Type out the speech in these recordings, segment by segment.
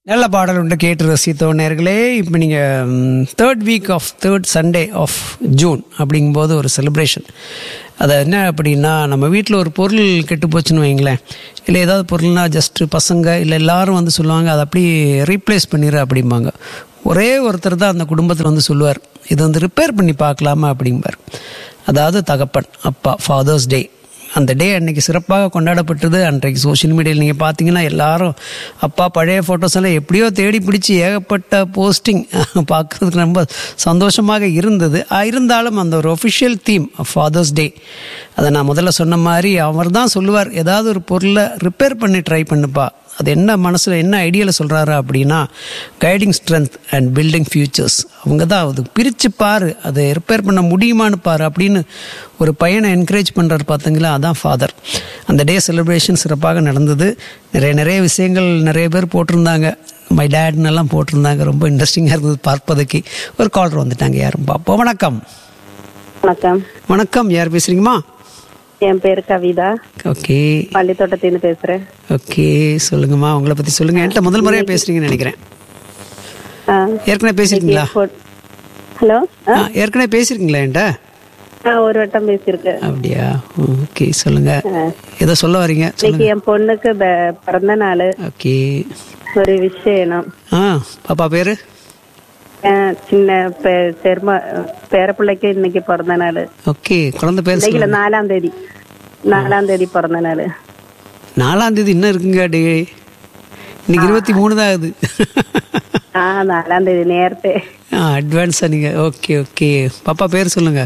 நல்ல பாடல் உண்டு கேட்டு ரசித்தோம் நேர்களே இப்போ நீங்கள் third week of third Sunday of June அப்படிங்கும்போது ஒரு செலிப்ரேஷன் அது என்ன அப்படின்னா நம்ம வீட்டில் ஒரு பொருள் கெட்டு போச்சுன்னு வைங்களேன் இல்லை ஏதாவது பொருள்னா ஜஸ்ட்டு பசங்க இல்லை எல்லாரும் வந்து சொல்லுவாங்க அதை அப்படியே ரீப்ளேஸ் பண்ணிடு அப்படிம்பாங்க ஒரே ஒருத்தர் தான் அந்த குடும்பத்தில் வந்து சொல்லுவார் இது வந்து ரிப்பேர் பண்ணி பார்க்கலாமா அப்படிம்பார் அதாவது தகப்பன் அப்பா ஃபாதர்ஸ் டே அந்த டே அன்னைக்கு சிறப்பாக கொண்டாடப்பட்டது அன்றைக்கு சோஷியல் மீடியாவில் நீங்கள் பார்த்தீங்கன்னா எல்லாரும் அப்பா பழைய ஃபோட்டோஸ் எல்லாம் எப்படியோ தேடி பிடிச்சி ஏகப்பட்ட போஸ்டிங் பார்க்குறதுக்கு ரொம்ப சந்தோஷமாக இருந்தது ஆ, இருந்தாலும் அந்த ஒரு ஒஃபிஷியல் தீம் ஃபாதர்ஸ் டே அதை நான் முதல்ல சொன்ன மாதிரி அவர் தான் சொல்லுவார் ஏதாவது ஒரு பொருளை ரிப்பேர் பண்ணி ட்ரை பண்ணுப்பா அது என்ன மனசில் என்ன ஐடியாவில் சொல்கிறாரு அப்படின்னா guiding strength and building futures அவங்க தான் அது பிரித்து பாரு அதை ரிப்பேர் பண்ண முடியுமான்னு பாரு அப்படின்னு ஒரு பையனை என்கரேஜ் பண்ணுறாரு பார்த்தீங்களா அதான் ஃபாதர் அந்த டே செலிப்ரேஷன் சிறப்பாக நடந்தது நிறைய நிறைய விஷயங்கள் நிறைய பேர் போட்டிருந்தாங்க மை டேட்னு எல்லாம் போட்டிருந்தாங்க ரொம்ப இன்ட்ரெஸ்டிங்காக இருந்தது பார்ப்பதற்கு ஒரு காலர் வந்துட்டாங்க யாரும் பார்ப்போம் வணக்கம் வணக்கம் வணக்கம் யார் பேசுகிறீங்கம்மா என் பேரு கவிதா ஓகே பள்ளித்தோட்டத்திலிருந்து பேசுறேன் ஓகே சொல்லுங்கம்மா உங்களை பற்றி சொல்லுங்கள் என்கிட்ட முதல் முறையாக பேசுகிறீங்கன்னு நினைக்கிறேன் ஆ, ஏற்கனவே பேசியிருக்கீங்களா இப்போ- ஹலோ ஆ, ஆ, ஏற்கனவே பேசியிருக்கீங்களா என்கிட்ட ஆ, ஒரு வட்டம் பேசியிருக்கேன் அப்படியா ஓகே சொல்லுங்க ஏதோ சொல்ல வரீங்க இன்னைக்கு சொல்லுங்க என் பொண்ணுக்கு ப- பிறந்த நாள் ஓகே ஒரு விஷயம் ஆ பாப்பா பேரு ஆ, சின்ன பெ- பெருமா பேர பிள்ளைக்கு இன்னைக்கு பிறந்த நாள் ஓகே குழந்தை பேர் இன்னைக்கு இல்ல, சொல்லுங்க நாலாம் தேதி நாலாம் தேதி பிறந்த நாள் நாலாம் தேதி இன்னும் இருக்குங்க டே இன்னைக்கு இருபத்தி மூணு தான் ஆகுது ஆ நாலாம் தேதி நேரத்தே ஆ அட்வான்ஸா நீங்க ஓகே ஓகே பாப்பா பேர் சொல்லுங்க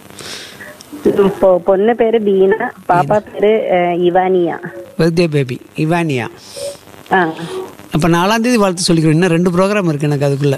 இப்போ பொண்ணு பேரு பீனா பாப்பா பேரு ஆ, இவானியா பர்த்டே பேபி இவானியா ஆ அப்போ நாலாம் தேதி வாழ்த்து சொல்லிக்கிறோம் இன்னும் ரெண்டு ப்ரோக்ராம் இருக்கு எனக்கு அதுக்குள்ள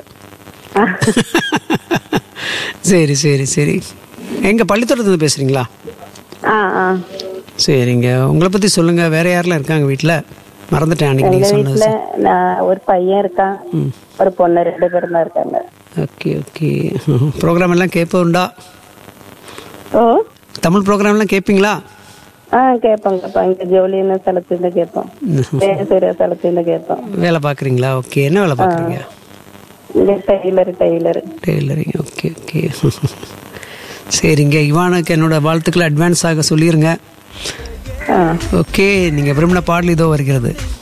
சரி சரி சரி எங்க பள்ளித்தோட்டத்துல பேசுறீங்களா ஆ ஆ சரிங்க உங்களை பத்தி சொல்லுங்க வேற யாரெல்லாம் இருக்காங்க வீட்ல மறந்துட்டேன் அன்னைக்கு எங்க நீங்க சொன்னது வீட்டுல நான் ஒரு பையன் இருக்கான் ஒரு பொண்ணு ரெண்டு பேரும் தான் இருக்காங்க ஓகே ஓகே ப்ரோக்ராம் எல்லாம் கேட்ப உண்டா ஓ தமிழ் ப்ரோக்ராம் எல்லாம் கேட்பீங்களா ஆ கேட்போம் கேட்போம் இங்க ஜோலின்னு സ്ഥലത്തുനിന്ന് கேட்போம் சூரிய സ്ഥലത്തുനിന്ന് கேட்போம் வேலை பார்க்குறீங்களா ஓகே என்ன வேலை பார்க்குறீங்க இங்க tailor tailor tailoring okay okay சரிங்க இவானுக்கு என்னோட வாழ்த்துக்களை அட்வான்ஸ் ஆக சொல்லிடுங்க ஆ ஓகே நீங்கள் விரும்பின பாடல் இதோ வருகிறது